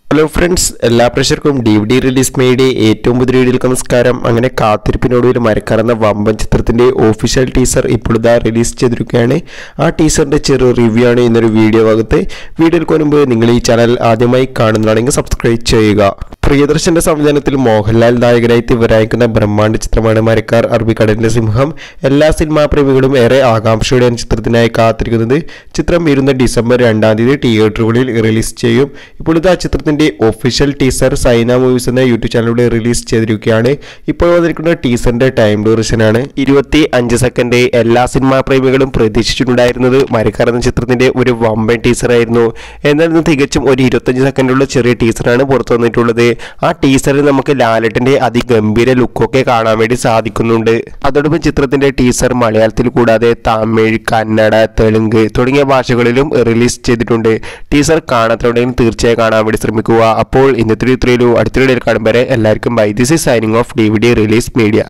hello friends എല്ലാ പ്രേക്ഷകർക്കും D V D release മേയുടെ ഏറ്റവും പുതിയ വീഡിയോയിലേക്ക് നമസ്കാരം അങ്ങനെ കാത്തിരിപ്പിനൊടുവിൽ മരക്കാരെന്ന വമ്പൻ ചിത്രത്തിന്റെ ഒഫീഷ്യൽ ടീസർ ഇപ്പോഴിതാ റിലീസ് ചെയ്തിരിക്കുകയാണ് ആ ടീസറിന്റെ ചെറു റിവ്യൂ ആണ് ഇന്നൊരു വീഡിയോ ഭാഗത്ത് വീഡിയോയിൽ മുൻപ് നിങ്ങൾ ഈ ചാനൽ ആദ്യമായി കാണുന്നതാണെങ്കിൽ സബ്സ്ക്രൈബ് ചെയ്യുക പ്രിയദർശന്റെ സംവിധാനത്തിൽ മോഹൻലാൽ നായകനായി തിവരായിക്കുന്ന ബ്രഹ്മാണ്ഡ ചിത്രമാണ് മരക്കാർ അറബിക്കടലിന്റെ സിംഹം എല്ലാ സിനിമാ പ്രേമികളും ഏറെ ആകാംക്ഷയോടെയാണ് ചിത്രത്തിനായി കാത്തിരിക്കുന്നത് ചിത്രം വരുന്ന ഡിസംബർ രണ്ടാം തീയതി തിയേറ്ററുകളിൽ റിലീസ് ചെയ്യും ഇപ്പോൾ ഇതാ ചിത്രത്തിന്റെ ഒഫീഷ്യൽ ടീസർ സൈന മൂവീസ് എന്ന യൂട്യൂബ് ചാനലിലൂടെ റിലീസ് ചെയ്തിരിക്കുകയാണ് ഇപ്പോൾ വന്നിരിക്കുന്ന ടീസറിന്റെ ടൈം ഡ്യൂറേഷൻ ആണ് ഇരുപത്തി അഞ്ച് സെക്കൻഡ് എല്ലാ സിനിമാ പ്രേമികളും പ്രതീക്ഷിച്ചിട്ടുണ്ടായിരുന്നത് മരക്കാർ എന്ന ചിത്രത്തിന്റെ ഒരു വമ്പൻ ടീസർ ആയിരുന്നു എന്നാൽ ഇന്ന് തികച്ചും ഒരു ഇരുപത്തഞ്ച് സെക്കൻഡുള്ള ചെറിയ ടീസറാണ് പുറത്തു വന്നിട്ടുള്ളത് ആ ടീസറിൽ നമുക്ക് ലാലട്ടിന്റെ അതിഗംഭീര ലുക്കൊക്കെ കാണാൻ വേണ്ടി സാധിക്കുന്നുണ്ട് അതോടൊപ്പം ചിത്രത്തിന്റെ ടീസർ മലയാളത്തിൽ കൂടാതെ തമിഴ് കന്നഡ തെലുങ്ക് തുടങ്ങിയ ഭാഷകളിലും റിലീസ് ചെയ്തിട്ടുണ്ട് ടീസർ കാണാത്തവരുടെയും തീർച്ചയായും കാണാൻ വേണ്ടി ശ്രമിക്കുക അപ്പോൾ ഇന്നത്തെ ഇത്രയിലും അടുത്ത വീഡിയോയിൽ കാണുമ്പോൾ എല്ലാവർക്കും bye this is signing off D V D release media